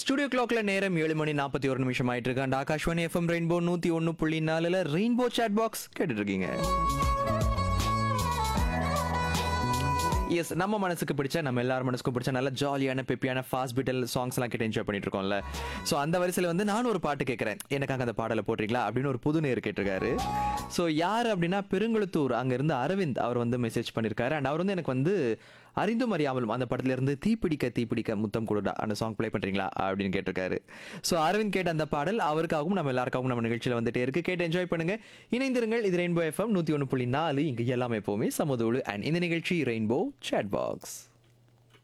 studio கிளாக்ல நேரம் ஏழு மணி நாற்பத்தி ஒரு நிமிஷம் ஆயிட்டு இருக்கு அண்ட் ஆகாஷ்வாணி எஃப்எம் ரெயின்போ நூத்தி ஒன்னு புள்ளி நாலுல ரெயின்போ சாட் பாக்ஸ் கேட்டுட்டு இருக்கீங்க எஸ் நம்ம மனசுக்கு பிடிச்ச நம்ம எல்லார் மனசுக்கும் பிடிச்ச நல்ல ஜாலியான பெப்பியான ஃபாஸ்ட் பிட்டல் சாங்ஸ் எல்லாம் கேட்டு என்ஜாய் பண்ணிட்டு இருக்கோம்ல ஸோ அந்த வரிசையில் வந்து நானும் ஒரு பாட்டு கேட்குறேன் எனக்காக அந்த பாடலை போட்டிருக்கீங்களா அப்படின்னு ஒரு புது நேர் கேட்டிருக்காரு ஸோ யார் அப்படின்னா பெருங்குளத்தூர் அங்கேருந்து அரவிந்த் அவர் வந்து மெசேஜ் பண்ணியிருக்காரு அண்ட் அவர் வந்து எனக்கு வந்து அறிந்தும் அறியாமலும் அந்த படத்துல இருந்து தீப்பிடிக்க தீப்பிடிக்க முத்தம் கொடுடா அந்த சாங் ப்ளே பண்றீங்களா அப்படின்னு கேட்டிருக்காரு ஸோ அரவிந்த் கேட்ட அந்த பாடல் அவருக்காகவும் நம்ம எல்லாருக்காகவும் நம்ம நிகழ்ச்சியில் வந்துட்டே இருக்கு கேட்டு என்ஜாய் பண்ணுங்க இணைந்திருங்கள் இது ரெயின்போ எஃப்எம் நூற்றி ஒன்று புள்ளி நாலு இங்கே எல்லாமே எப்போவுமே சமதூளு அண்ட் இந்த நிகழ்ச்சி ரெயின்போ சேட் பாக்ஸ்